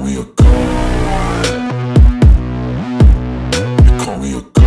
me a god. You call me a god.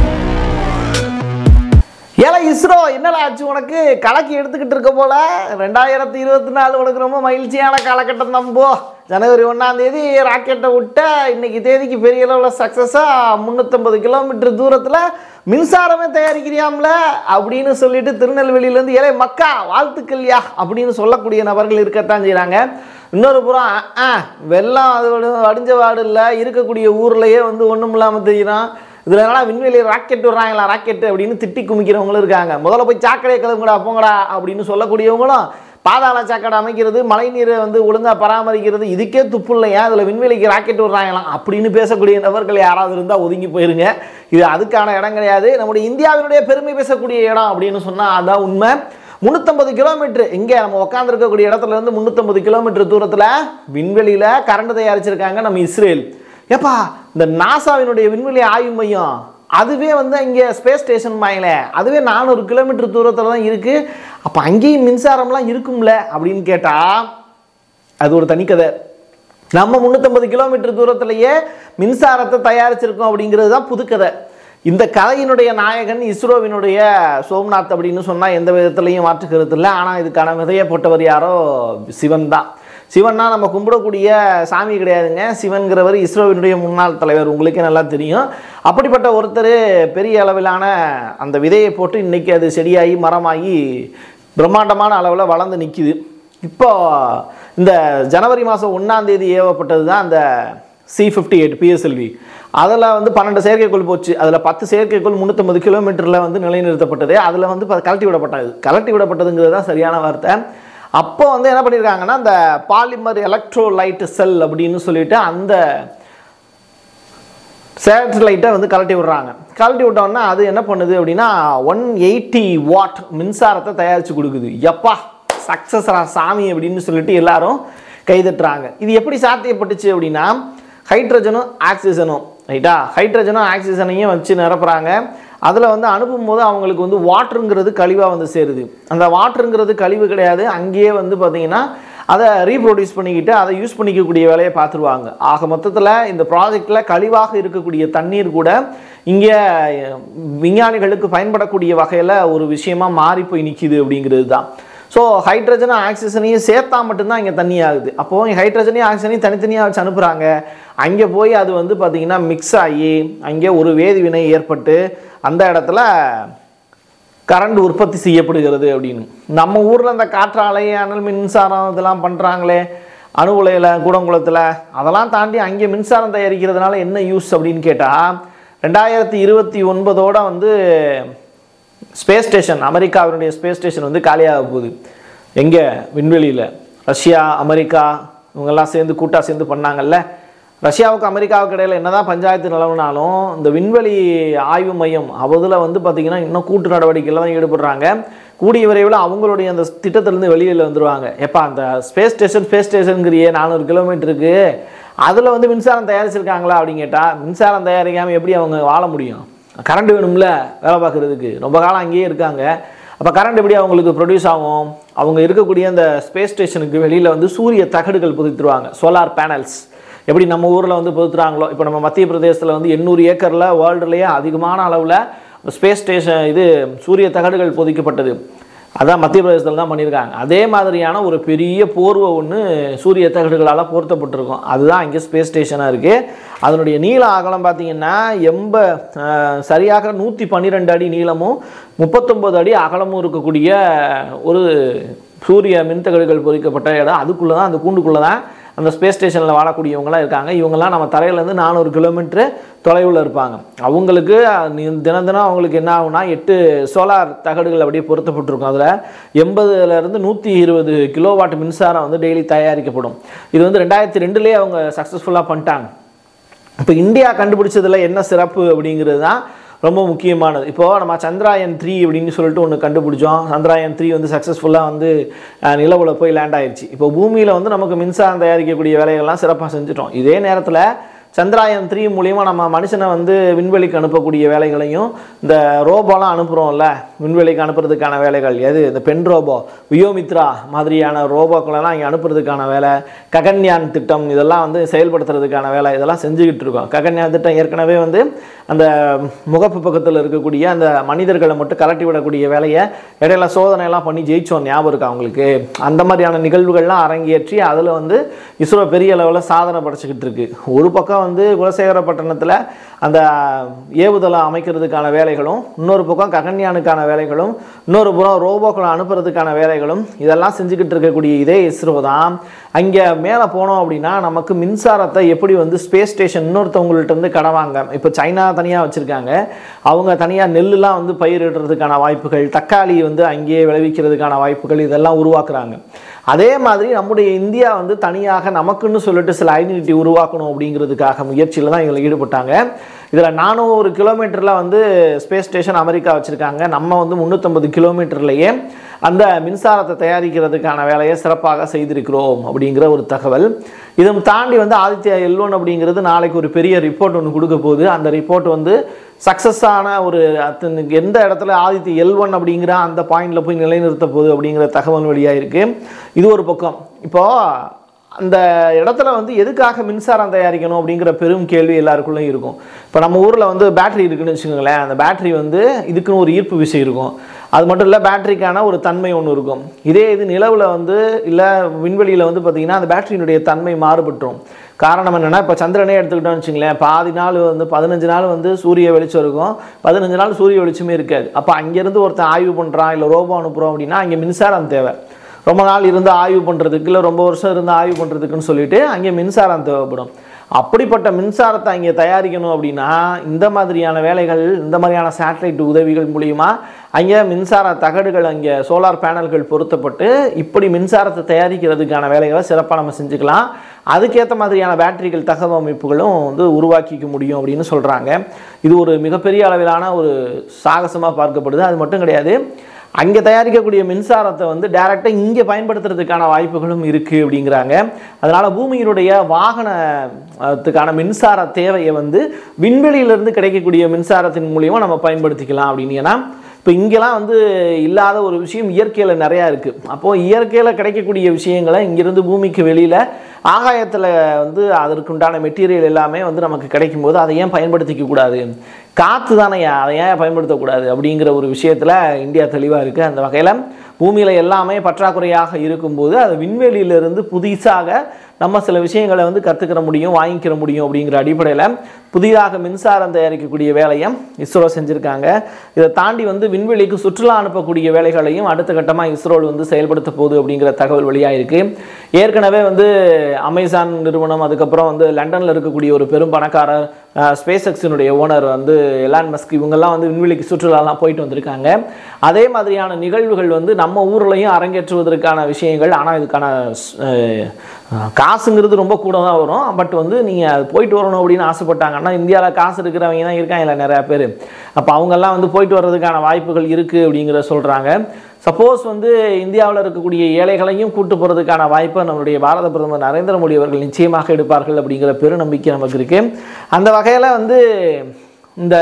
ஏல இஸ்ரோ என்னடா ஆச்சு உனக்கு கலக்கி எடுத்துக்கிட்டு இருக்க போல ரெண்டாயிரத்தி இருபத்தி நாலு உனக்கு ரொம்ப மகிழ்ச்சியான காலகட்டம் நம்போ ஜனவரி ஒன்றாம் தேதி ராக்கெட்டை விட்ட இன்னைக்கு தேதிக்கு பெரிய அளவில் சக்ஸஸாக முந்நூற்றம்பது கிலோமீட்டர் தூரத்தில் மின்சாரமே தயாரிக்கிறியாம்ல அப்படின்னு சொல்லிட்டு திருநெல்வேலியிலேருந்து ஏழை மக்கா வாழ்த்துக்கள்யா அப்படின்னு சொல்லக்கூடிய நபர்கள் இருக்கத்தான் செய்கிறாங்க இன்னொரு புறம் அஹ், அஹ், வெள்ளம் அது வடி- வடிஞ்ச வாடு இல்லை இருக்கக்கூடிய ஊர்லேயே வந்து ஒன்றும் இல்லாமல் தெரியுறான் இதில் என்னடா விண்வெளி ராக்கெட் விட்றாங்களா ராக்கெட் அப்படின்னு திட்டி குமிக்கிறவங்களும் இருக்காங்க முதல்ல போய் சாக்கடை கிளம்புங்கடா போங்கடா அப்படின்னு சொல்லக்கூடியவங்களும் பாதாள சாக்கடை அமைக்கிறது மழைநீரை வந்து ஒழுங்காக பராமரிக்கிறது இதுக்கே துப்பு இல்லையா அதில் விண்வெளிக்கு ராக்கெட் விட்றாங்களாம் அப்படின்னு பேசக்கூடிய நபர்கள் யாராவது இருந்தால் ஒதுங்கி போயிருங்க இது அதுக்கான இடம் கிடையாது நம்முடைய இந்தியாவினுடைய பெருமை பேசக்கூடிய இடம் அப்படின்னு சொன்னால் அதான் உண்மை முந்நூற்றம்பது கிலோமீட்டர் இங்கே நம்ம உட்காந்துருக்கக்கூடிய இடத்துல இருந்து முந்நூற்றம்பது கிலோமீட்டர் தூரத்தில் விண்வெளியில் கரண்ட் தயாரிச்சிருக்காங்க நம்ம இஸ்ரேல் ஏப்பா இந்த நாசாவினுடைய விண்வெளி ஆய்வு மையம் அதுவே வந்து இங்கே ஸ்பேஸ் ஸ்டேஷன் மாயில அதுவே நானூறு கிலோமீட்டர் தூரத்தில் தான் இருக்குது அப்போ அங்கேயும் மின்சாரம்லாம் இருக்கும்ல அப்படின்னு கேட்டால் அது ஒரு தனிக்கதை நம்ம முந்நூற்றம்பது கிலோமீட்டர் தூரத்திலேயே மின்சாரத்தை தயாரிச்சிருக்கோம் அப்படிங்கிறது தான் புதுக்கதை இந்த கதையினுடைய நாயகன் இஸ்ரோவினுடைய சோம்நாத் அப்படின்னு சொன்னால் எந்த விதத்துலையும் மாற்று கருத்து இல்லை ஆனால் இதுக்கான விதையை போட்டவர் யாரோ சிவன் தான் சிவன்னா நம்ம கும்பிடக்கூடிய சாமி கிடையாதுங்க சிவன்கிறவர் இஸ்ரோவினுடைய முன்னாள் தலைவர் உங்களுக்கே நல்லா தெரியும் அப்படிப்பட்ட ஒருத்தர் பெரிய அளவிலான அந்த விதையை போட்டு இன்னைக்கு அது செடியாகி மரமாகி பிரம்மாண்டமான அளவில் வளர்ந்து நிற்கிது இப்போ இந்த ஜனவரி மாதம் ஒன்றாம் தேதி ஏவப்பட்டது தான் அந்த சி ஃபிஃப்டி எயிட் பிஎஸ்எல்வி அதில் வந்து பன்னெண்டு செயற்கைக்கோள் போச்சு அதில் பத்து செயற்கைக்கோள் முந்நூற்றம்பது கிலோமீட்டரில் வந்து நிலைநிறுத்தப்பட்டது அதில் வந்து ப- கழட்டி விடப்பட்டது கழட்டி விடப்பட்டதுங்கிறது தான் சரியான வார்த்தை அப்போ வந்து என்ன பண்ணியிருக்காங்கன்னா அந்த பாலிமர் எலக்ட்ரோலைட் செல் அப்படின்னு சொல்லிட்டு அந்த சேட்டலைட்டை வந்து கழட்டி விடுறாங்க கழட்டி விட்டோன்னா அது என்ன பண்ணுது அப்படின்னா ஒன் எயிட்டி வாட் மின்சாரத்தை தயாரித்து கொடுக்குது எப்பா சக்ஸஸ்ரா சாமி அப்படின்னு சொல்லிட்டு எல்லாரும் கைதட்டுறாங்க இது எப்படி சாத்தியப்பட்டுச்சு அப்படின்னா ஹைட்ரஜனும் ஆக்சிஜனும் ரைட்டா ஹைட்ரஜனும் ஆக்சிஜனையும் வச்சு நிரப்புறாங்க அதில் வந்து அனுப்பும் போது அவங்களுக்கு வந்து வாட்டருங்கிறது கழிவாக வந்து சேருது அந்த வாட்டருங்கிறது கழிவு கிடையாது அங்கேயே வந்து பார்த்தீங்கன்னா அதை ரீப்ரொடியூஸ் பண்ணிக்கிட்டு அதை யூஸ் பண்ணிக்கக்கூடிய வேலையை பார்த்துருவாங்க ஆக மொத்தத்தில் இந்த ப்ராஜெக்டில் கழிவாக இருக்கக்கூடிய தண்ணீர் கூட இங்கே விஞ்ஞானிகளுக்கு பயன்படக்கூடிய வகையில் ஒரு விஷயமா மாறி போய் நிற்கிது அப்படிங்கிறது தான் ஸோ ஹைட்ரஜனும் ஆக்சிஜனையும் சேர்த்தா மட்டும்தான் இங்கே தண்ணி ஆகுது அப்போது ஹைட்ரஜனையும் ஆக்சிஜனையும் தனித்தனியாக வச்சு அனுப்புகிறாங்க அங்கே போய் அது வந்து பார்த்திங்கன்னா மிக்ஸ் ஆகி அங்கே ஒரு வேதிவினை ஏற்பட்டு அந்த இடத்துல கரண்ட் உற்பத்தி செய்யப்படுகிறது அப்படின்னு நம்ம ஊரில் இந்த காற்றாலை அனல் மின்சாரம் இதெல்லாம் பண்ணுறாங்களே அணு உலையில் கூடங்குளத்தில் அதெல்லாம் தாண்டி அங்கே மின்சாரம் தயாரிக்கிறதுனால என்ன யூஸ் அப்படின்னு கேட்டால் ரெண்டாயிரத்தி இருபத்தி ஒன்பதோட வந்து ஸ்பேஸ் ஸ்டேஷன் அமெரிக்காவினுடைய ஸ்பேஸ் ஸ்டேஷன் வந்து காலியாக போகுது எங்கே விண்வெளியில் ரஷ்யா அமெரிக்கா இவங்கெல்லாம் சேர்ந்து கூட்டாக சேர்ந்து பண்ணாங்கல்ல ரஷ்யாவுக்கு அமெரிக்காவுக்கு இடையில என்னதான் பஞ்சாயத்து நிலவுனாலும் இந்த விண்வெளி ஆய்வு மையம் அவதில் வந்து பார்த்திங்கன்னா இன்னும் கூட்டு நடவடிக்கையில் தான் ஈடுபடுறாங்க கூடிய விரைவில் அவங்களுடைய அந்த திட்டத்திலேருந்து வெளியில் வந்துருவாங்க எப்பா அந்த ஸ்பேஸ் ஸ்டேஷன் ஸ்பேஸ் ஸ்டேஷனுங்கிறியே நானூறு கிலோமீட்டருக்கு அதில் வந்து மின்சாரம் தயாரிச்சிருக்காங்களா அப்படின்னு கேட்டால் மின்சாரம் தயாரிக்காமல் எப்படி அவங்க வாழ முடியும் கரண்ட் வேணும்ல வேலை பார்க்குறதுக்கு ரொம்ப காலம் அங்கேயே இருக்காங்க அப்போ கரண்ட் எப்படி அவங்களுக்கு ப்ரொடியூஸ் ஆகும் அவங்க இருக்கக்கூடிய அந்த ஸ்பேஸ் ஸ்டேஷனுக்கு வெளியில் வந்து சூரிய தகடுகள் புதைத்துருவாங்க சோலார் பேனல்ஸ் எப்படி நம்ம ஊரில் வந்து பொறுத்துறாங்களோ இப்போ நம்ம மத்திய பிரதேசத்தில் வந்து எண்ணூறு ஏக்கரில் வேர்ல்டுலேயே அதிகமான அளவில் ஸ்பேஸ் ஸ்டேஷன் இது சூரிய தகடுகள் பொதிக்கப்பட்டது அதான் மத்திய பிரதேசத்தில் தான் பண்ணியிருக்காங்க அதே மாதிரியான ஒரு பெரிய போர்வை ஒன்று சூரிய தகடுகளால் போர்த்தப்பட்டிருக்கும் அதுதான் இங்கே ஸ்பேஸ் ஸ்டேஷனாக இருக்குது அதனுடைய நீள அகலம் பார்த்தீங்கன்னா எண்ப அஹ், சரியாக நூற்றி பன்னிரெண்டு அடி நீளமும் முப்பத்தொம்பது அடி அகலமும் இருக்கக்கூடிய ஒரு சூரிய மின்தகடுகள் பொறிக்கப்பட்ட இடம் அதுக்குள்ளே தான் அந்த கூண்டுக்குள்ளே தான் அந்த ஸ்பேஸ் ஸ்டேஷனில் வாழக்கூடியவங்களாம் இருக்காங்க இவங்கெல்லாம் நம்ம தரையிலேருந்து நானூறு கிலோமீட்டர் தொலைவில் இருப்பாங்க அவங்களுக்கு நி- தினம் தினம் அவங்களுக்கு என்ன ஆகும்னா எட்டு சோலார் தகடுகள் அப்படியே பொருத்தப்பட்டிருக்கும் அதில் எண்பதுலேருந்து நூற்றி இருபது கிலோவாட் மின்சாரம் வந்து டெய்லி தயாரிக்கப்படும் இது வந்து ரெண்டாயிரத்தி ரெண்டுலேயே அவங்க சக்ஸஸ்ஃபுல்லாக பண்ணிட்டாங்க இப்போ இந்தியா கண்டுபிடிச்சதுல என்ன சிறப்பு அப்படிங்கிறது தான் ரொம்ப முக்கியமானது இப்போது நம்ம சந்திராயன் த்ரீ அப்படின்னு சொல்லிட்டு ஒன்று கண்டுபிடிச்சோம் சந்திராயன் த்ரீ வந்து சக்ஸஸ்ஃபுல்லாக வந்து அஹ், நிலவுல போய் லேண்ட் ஆயிடுச்சு இப்போ பூமியில் வந்து நமக்கு மின்சாரம் தயாரிக்கக்கூடிய வேலைகள்லாம் சிறப்பாக செஞ்சுட்டோம் இதே நேரத்தில் சந்திராயன் த்ரீ மூலியமாக நம்ம மனுஷனை வந்து விண்வெளிக்கு அனுப்பக்கூடிய வேலைகளையும் இந்த ரோபோலாம் அனுப்புகிறோம்ல விண்வெளிக்கு அனுப்புறதுக்கான வேலைகள் எது இந்த பெண் ரோபோ வியோமித்ரா மாதிரியான ரோபோக்களெல்லாம் இங்கே அனுப்புறதுக்கான வேலை ககன்யான் திட்டம் இதெல்லாம் வந்து செயல்படுத்துறதுக்கான வேலை இதெல்லாம் செஞ்சுக்கிட்டு இருக்கோம் ககன்யான் திட்டம் ஏற்கனவே வந்து அந்த முகப்பு பக்கத்தில் இருக்கக்கூடிய அந்த மனிதர்களை மட்டும் கலட்டி விடக்கூடிய வேலையை இடையில சோதனை எல்லாம் பண்ணி ஜெயிச்சோம் ஞாபகம் இருக்கா அவங்களுக்கு அந்த மாதிரியான நிகழ்வுகள்லாம் அரங்கேற்றி அதில் வந்து இஸ்ரோ பெரிய லெவலில் சாதனை படைச்சிக்கிட்டு இருக்கு ஒரு பக்கம் வந்து குலசேகரப்பட்டினத்தில் அந்த ஏவுதளை அமைக்கிறதுக்கான வேலைகளும் இன்னொரு பக்கம் ககன்யானுக்கான வேலைகளும் இன்னொரு புறம் ரோபோக்களை அனுப்புறதுக்கான வேலைகளும் இதெல்லாம் செஞ்சுக்கிட்டு இருக்கக்கூடிய இதே இஸ்ரோ தான் அங்கே மேலே போனோம் அப்படின்னா நமக்கு மின்சாரத்தை எப்படி வந்து ஸ்பேஸ் ஸ்டேஷன் இன்னொருத்தவங்கள்ட்ட இருந்து கடவாங்க இப்போ சைனா தனியாக வச்சுருக்காங்க அவங்க தனியாக நெல்லுலாம் வந்து பயிரிடுறதுக்கான வாய்ப்புகள் தக்காளி வந்து அங்கேயே விளைவிக்கிறதுக்கான வாய்ப்புகள் இதெல்லாம் உருவாக்குறாங்க அதே மாதிரி நம்முடைய இந்தியா வந்து தனியாக நமக்குன்னு சொல்லிட்டு சில ஐடென்டிட்டி உருவாக்கணும் அப்படிங்கிறதுக்காக முயற்சியில் தான் இதில் ஈடுபட்டாங்க இதில் நானூறு கிலோமீட்டரில் வந்து ஸ்பேஸ் ஸ்டேஷன் அமெரிக்கா வச்சுருக்காங்க நம்ம வந்து முந்நூற்றம்பது கிலோமீட்டர்லேயே அந்த மின்சாரத்தை தயாரிக்கிறதுக்கான வேலையை சிறப்பாக செய்திருக்கிறோம் அப்படிங்கிற ஒரு தகவல் இதை தாண்டி வந்து ஆதித்யா எல்ஒன் அப்படிங்கிறது நாளைக்கு ஒரு பெரிய ரிப்போர்ட் ஒன்று கொடுக்க போகுது அந்த ரிப்போர்ட் வந்து சக்ஸஸான ஒரு அத்தனை- எந்த இடத்துல ஆதித்ய எல் ஒன் அப்படிங்கிற அந்த பாயிண்டில் போய் நிலைநிறுத்த போகுது அப்படிங்கிற தகவல் வெளியாக இருக்குது இது ஒரு பக்கம் இப்போது அந்த இடத்துல வந்து எதுக்காக மின்சாரம் தயாரிக்கணும் அப்படிங்கிற பெரும் கேள்வி எல்லாருக்குள்ளேயும் இருக்கும் இப்போ நம்ம ஊரில் வந்து பேட்டரி இருக்குன்னு வச்சுக்கோங்களேன் அந்த பேட்டரி வந்து இதுக்குன்னு ஒரு ஈர்ப்பு விசை இருக்கும் அது மட்டும் இல்லை பேட்டரிக்கான ஒரு தன்மை ஒன்று இருக்கும் இதே இது நிலவில் வந்து இல்லை விண்வெளியில் வந்து பார்த்திங்கன்னா அந்த பேட்டரியினுடைய தன்மை மாறுபட்டுரும் காரணம் என்னென்னா இப்போ சந்திரனே எடுத்துக்கிட்டோம்னு வச்சுங்களேன் பாதி நாள் வந்து பதினஞ்சு நாள் வந்து சூரிய வெளிச்சம் இருக்கும் பதினஞ்சு நாள் சூரிய வெளிச்சமே இருக்காது அப்போ அங்கேருந்து ஒருத்தன் ஆய்வு பண்ணுறான் இல்லை ரோபோ அனுப்புகிறோம் அப்படின்னா அங்கே மின்சாரம் தேவை ரொம்ப நாள் இருந்து ஆய்வு பண்ணுறதுக்கு இல்லை ரொம்ப வருஷம் இருந்து ஆய்வு பண்ணுறதுக்குன்னு சொல்லிட்டு அங்கே மின்சாரம் தேவைப்படும் அப்படிப்பட்ட மின்சாரத்தை அங்கே தயாரிக்கணும் அப்படின்னா இந்த மாதிரியான வேலைகள் இந்த மாதிரியான சேட்டலைட் உதவிகள் மூலிமா அங்கே மின்சார தகடுகள் அங்கே சோலார் பேனல்கள் பொருத்தப்பட்டு இப்படி மின்சாரத்தை தயாரிக்கிறதுக்கான வேலைகளை சிறப்பாக நம்ம செஞ்சுக்கலாம் அதுக்கேற்ற மாதிரியான பேட்டரிகள் தகவமைப்புகளும் வந்து உருவாக்கிக்க முடியும் அப்படின்னு சொல்கிறாங்க இது ஒரு மிகப்பெரிய அளவிலான ஒரு சாகசமாக பார்க்கப்படுது அது மட்டும் கிடையாது அங்கே தயாரிக்கக்கூடிய மின்சாரத்தை வந்து டைரெக்டாக இங்கே பயன்படுத்துறதுக்கான வாய்ப்புகளும் இருக்குது அப்படிங்கிறாங்க அதனால் பூமியினுடைய வாகனத்துக்கான மின்சார தேவையை வந்து விண்வெளியிலிருந்து கிடைக்கக்கூடிய மின்சாரத்தின் மூலியமாக நம்ம பயன்படுத்திக்கலாம் அப்படின்னு ஏன்னா இப்போ இங்கெல்லாம் வந்து இல்லாத ஒரு விஷயம் இயற்கையில் நிறையா இருக்குது அப்போது இயற்கையில் கிடைக்கக்கூடிய விஷயங்களை இங்கிருந்து பூமிக்கு வெளியில் ஆகாயத்தில் வந்து அதற்குண்டான மெட்டீரியல் எல்லாமே வந்து நமக்கு கிடைக்கும்போது அதை ஏன் பயன்படுத்திக்க கூடாது காற்று தானே அதை ஏன் பயன்படுத்தக்கூடாது அப்படிங்கிற ஒரு விஷயத்தில் இந்தியா தெளிவாக இருக்குது அந்த வகையில் பூமியில் எல்லாமே பற்றாக்குறையாக இருக்கும்போது அது விண்வெளியிலிருந்து புதுசாக நம்ம சில விஷயங்களை வந்து கற்றுக்கிற முடியும் வாங்கிக்கிற முடியும் அப்படிங்கிற அடிப்படையில் புதிதாக மின்சாரம் தயாரிக்கக்கூடிய வேலையை இஸ்ரோ செஞ்சுருக்காங்க இதை தாண்டி வந்து விண்வெளிக்கு சுற்றுலா அனுப்பக்கூடிய வேலைகளையும் அடுத்த கட்டமாக இஸ்ரோ வந்து செயல்படுத்த போகுது அப்படிங்கிற தகவல் வெளியாக இருக்குது ஏற்கனவே வந்து அமேசான் நிறுவனம் அதுக்கப்புறம் வந்து லண்டனில் இருக்கக்கூடிய ஒரு பெரும் பணக்காரர் ஸ்பேஸ் எக்ஸினுடைய ஓனர் வந்து எலான் மஸ்க் இவங்கெல்லாம் வந்து விண்வெளிக்கு சுற்றுலாலாம் போயிட்டு வந்திருக்காங்க அதே மாதிரியான நிகழ்வுகள் வந்து நம்ம ஊர்லேயும் அரங்கேற்றுவதற்கான விஷயங்கள் ஆனால் இதுக்கான ஸ்- அஹ், காசுங்கிறது ரொம்ப கூட தான் வரும் பட் வந்து நீங்கள் அது போயிட்டு வரணும் அப்படின்னு ஆசைப்பட்டாங்கன்னா இந்தியாவில் காசு இருக்கிறவங்க தான் இருக்காங்க இல்லை நிறையா பேர் அப்போ அவங்கெல்லாம் வந்து போயிட்டு வர்றதுக்கான வாய்ப்புகள் இருக்குது அப்படிங்கிற சொல்கிறாங்க சப்போஸ் வந்து இந்தியாவில் இருக்கக்கூடிய ஏழைகளையும் கூட்டு போகிறதுக்கான வாய்ப்பை நம்மளுடைய பாரத பிரதமர் நரேந்திர மோடி அவர்கள் நிச்சயமாக எடுப்பார்கள் அப்படிங்கிற பெருநம்பிக்கை நமக்கு இருக்குது அந்த வகையில் வந்து இந்த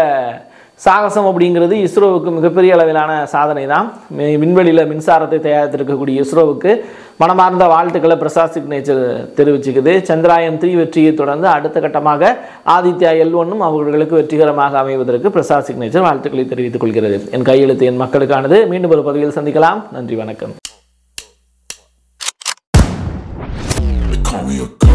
சாகசம் அப்படிங்கிறது இஸ்ரோவுக்கு மிகப்பெரிய அளவிலான சாதனை தான் வி- விண்வெளியில் மின்சாரத்தை தயாரித்திருக்கக்கூடிய இஸ்ரோவுக்கு மனமார்ந்த வாழ்த்துக்களை பிரசாத் சிக்னேச்சர் தெரிவிச்சுக்குது சந்திராயன் த்ரீ வெற்றியை தொடர்ந்து அடுத்த கட்டமாக ஆதித்யா எல் ஒன்னும் அவர்களுக்கு வெற்றிகரமாக அமைவதற்கு பிரசாத் சிக்னேச்சர் வாழ்த்துக்களை தெரிவித்துக் கொள்கிறது என் கையெழுத்து என் மக்களுக்கானது மீண்டும் ஒரு பகுதியில் சந்திக்கலாம் நன்றி வணக்கம் They call me a